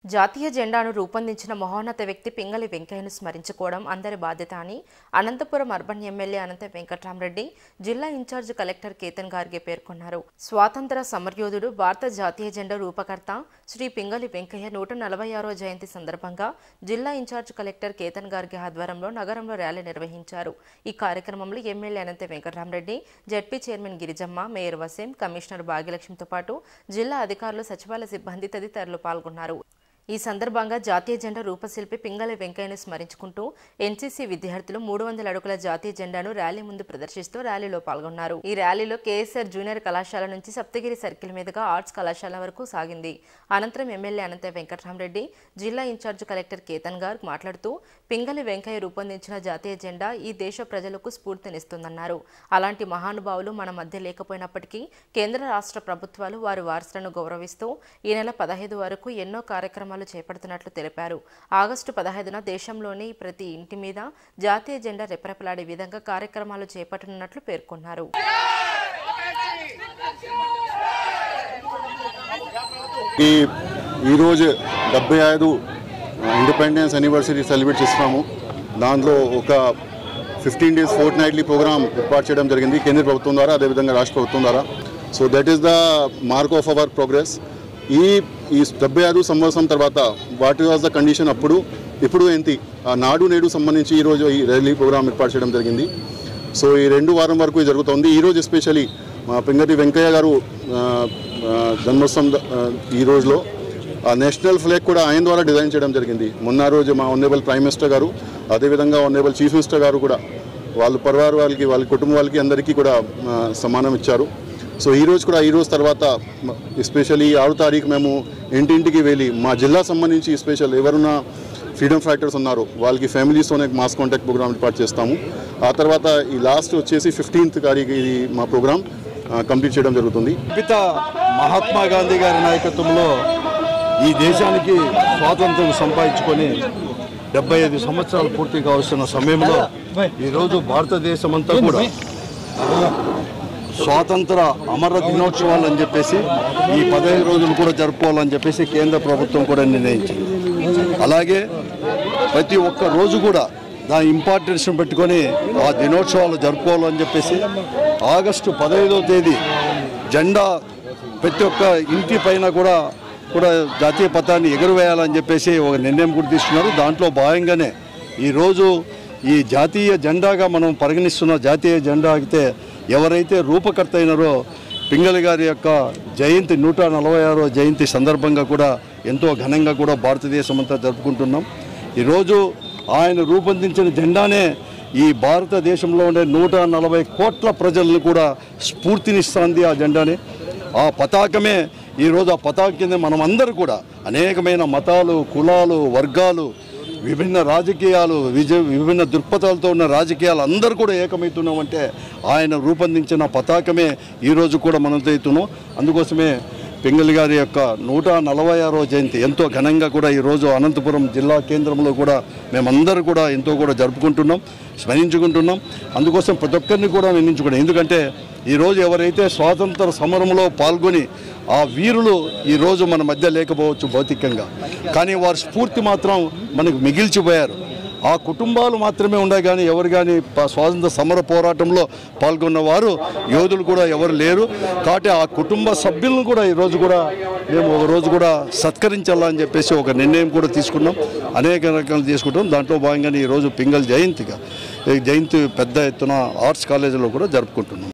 జాతీయ జెండాను రూపొందించిన మహోన్నత వ్యక్తి పింగళి వెంకయ్యను స్మరించుకోవడం అందరి బాధ్యత అని అనంతపురం అర్బన్ ఎమ్మెల్యే అనంత వెంకట్రామరెడ్డి జిల్లా ఇన్ఛార్జ్ కలెక్టర్ కేతన్ గార్గే పేర్కొన్నారు స్వాతంత్ర సమరయోధుడు భారత జాతీయ జెండా రూపకర్త శ్రీ పింగళి వెంకయ్య నూట నలభై ఆరో జయంతి సందర్భంగా జిల్లా ఇన్ఛార్జ్ కలెక్టర్ కేతన్ గార్గే ఆధ్వర్యంలో నగరంలో ర్యాలీ నిర్వహించారు ఈ కార్యక్రమంలో MLA Anantha Venkatramireddy ZP chairman Girijamma mayor Waseem commissioner భాగ్యలక్ష్మితో పాటు జిల్లా అధికారులు సచివాలయ సిబ్బంది తదితరులు పాల్గొన్నారు ఈ సందర్భంగా జాతీయ జెండా రూపశిల్పి పింగళి వెంకయ్యను స్మరించుకుంటూ ఎన్సీసీ విద్యార్థులు మూడు వందల అడుగుల జాతీయ జెండాను ర్యాలీ ముందు ప్రదర్శిస్తూ ర్యాలీలో పాల్గొన్నారు ఈ ర్యాలీలో కేఎస్ఆర్ జూనియర్ కళాశాల నుంచి సప్తగిరి సర్కిల్ మీదుగా ఆర్ట్స్ కళాశాల వరకు సాగింది అనంతరం ఎమ్మెల్యే అనంత వెంకట్రామరెడ్డి జిల్లా ఇన్ఛార్జ్ కలెక్టర్ కేతన్ గారు మాట్లాడుతూ పింగళి వెంకయ్య రూపొందించిన జాతీయ జెండా ఈ దేశ ప్రజలకు స్ఫూర్తినిస్తుందన్నారు అలాంటి మహానుభావులు మన మధ్య లేకపోయినప్పటికీ కేంద్ర రాష్ట్ర ప్రభుత్వాలు వారి వారసులను గౌరవిస్తూ ఈ నెల పదహైదు వరకు ఎన్నో కార్యక్రమాలు చేపడుతున్నట్లు తెలిపారు ఆగస్టు పదహైదున దేశంలోని ప్రతి ఇంటి మీద జాతీయ జెండా రెపరెపలాడే విధంగా కార్యక్రమాలు చేపట్టనున్నట్లు పేర్కొన్నారు ఈ ఈరోజు డెబ్బై ఐదు ఇండిపెండెన్స్ అనివర్సరీ సెలబ్రేట్ చేస్తున్నాము దాంట్లో ఒక fifteen days fortnightly programme ఏర్పాటు చేయడం జరిగింది కేంద్ర ప్రభుత్వం ద్వారా అదేవిధంగా రాష్ట్ర ప్రభుత్వం ద్వారా so that is the mark of our progress ఈ ఈ డెబ్బై ఐదు సంవత్సరం తర్వాత వాట్ వాజ్ ద కండిషన్ అప్పుడు ఇప్పుడు ఏంటి ఆ నాడు నేడు సంబంధించి ఈరోజు ఈ ర్యాలీ ప్రోగ్రామ్ ఏర్పాటు చేయడం జరిగింది సో ఈ రెండు వారం వరకు ఇది జరుగుతుంది ఈరోజు ఎస్పెషలీ మా పింగటి వెంకయ్య గారు ఆ, ఆ, జన్మోత్సవం ద- ఆ, ఈ రోజులో ఆ నేషనల్ ఫ్లాగ్ కూడా ఆయన ద్వారా డిజైన్ చేయడం జరిగింది మొన్న రోజు మా ఆనరేబుల్ ప్రైమ్ మినిస్టర్ గారు అదేవిధంగా ఆనరేబుల్ చీఫ్ మినిస్టర్ గారు కూడా వాళ్ళ పరివార వాళ్ళకి వాళ్ళ కుటుంబ వాళ్ళకి అందరికీ కూడా ఆ, సమానం ఇచ్చారు సో ఈ రోజు కూడా ఈ రోజు తర్వాత ఎస్పెషల్లీ ఆరు తారీఖు మేము ఇంటింటికి వెళ్ళి మా జిల్లా సంబంధించి స్పెషల్ ఎవరున్నా ఫ్రీడమ్ ఫైటర్స్ ఉన్నారు వాళ్ళకి ఫ్యామిలీస్తోనే మాస్ కాంటాక్ట్ ప్రోగ్రామ్ ఏర్పాటు చేస్తాము ఆ తర్వాత ఈ లాస్ట్ వచ్చేసి ఫిఫ్టీన్త్ తారీఖు ఇది మా ప్రోగ్రామ్ కంప్లీట్ చేయడం జరుగుతుంది పిత మహాత్మా గాంధీ గారి నాయకత్వంలో ఈ దేశానికి స్వాతంత్రం సంపాదించుకొని డెబ్బై ఐదు సంవత్సరాలు పూర్తి కావస్తున్న సమయంలో ఈరోజు భారతదేశం అంతా కూడా స్వాతంత్ర అమర దినోత్సవాలు అని చెప్పేసి ఈ పదహైదు రోజులు కూడా జరుపుకోవాలని చెప్పేసి కేంద్ర ప్రభుత్వం కూడా నిర్ణయించింది అలాగే ప్రతి ఒక్క రోజు కూడా దాని ఇంపార్టెన్స్ పెట్టుకొని ఆ దినోత్సవాలు జరుపుకోవాలని చెప్పేసి ఆగస్టు పదహైదవ తేదీ జెండా ప్రతి ఒక్క ఇంటి పైన కూడా కూడా జాతీయ పతాన్ని ఎగురవేయాలని చెప్పేసి ఒక నిర్ణయం కూడా తీసుకున్నారు దాంట్లో భాగంగానే ఈరోజు ఈ జాతీయ జెండాగా మనం పరిగణిస్తున్న జాతీయ జెండా అయితే ఎవరైతే రూపకర్త అయినారో పింగళి గారి యొక్క జయంతి నూట నలభై ఆరో జయంతి సందర్భంగా కూడా ఎంతో ఘనంగా కూడా భారతదేశం అంతా జరుపుకుంటున్నాం ఈరోజు ఆయన రూపొందించిన జెండానే ఈ భారతదేశంలో ఉండే నూట నలభై కోట్ల ప్రజలను కూడా స్ఫూర్తినిస్తుంది ఆ జెండాని ఆ పతాకమే ఈరోజు ఆ పతాకం కింద మనం అందరూ కూడా అనేకమైన మతాలు కులాలు వర్గాలు విభిన్న రాజకీయాలు విజ విభిన్న దృక్పథాలతో ఉన్న రాజకీయాలు అందరూ కూడా ఏకమవుతున్నామంటే ఆయన రూపొందించిన పతాకమే ఈరోజు కూడా మనం అవుతున్నాం అందుకోసమే పింగళి గారి యొక్క నూట నలభై ఆరో జయంతి ఎంతో ఘనంగా కూడా ఈరోజు అనంతపురం జిల్లా కేంద్రంలో కూడా మేమందరూ కూడా ఎంతో కూడా జరుపుకుంటున్నాం స్మరించుకుంటున్నాం అందుకోసం ప్రతి ఒక్కరిని కూడా నిందించుకున్నాం ఎందుకంటే ఈరోజు ఎవరైతే స్వాతంత్ర సమరంలో పాల్గొని ఆ వీరులు ఈరోజు మన మధ్య లేకపోవచ్చు భౌతికంగా కానీ వారి స్ఫూర్తి మాత్రం మనకు మిగిల్చిపోయారు ఆ కుటుంబాలు మాత్రమే ఉన్నాయి కానీ ఎవరు కానీ ప- స్వాతంత్ర సమర పోరాటంలో పాల్గొన్న వారు యోధులు కూడా ఎవరు లేరు కాబట్టి ఆ కుటుంబ సభ్యులను కూడా ఈరోజు కూడా మేము ఒక రోజు కూడా సత్కరించాలని చెప్పేసి ఒక నిర్ణయం కూడా తీసుకున్నాం అనేక రకాలు తీసుకుంటాం దాంట్లో భాగంగానే ఈరోజు పింగల్ జయంతిగా ఈ జయంతి పెద్ద ఎత్తున ఆర్ట్స్ కాలేజీలో కూడా జరుపుకుంటున్నాం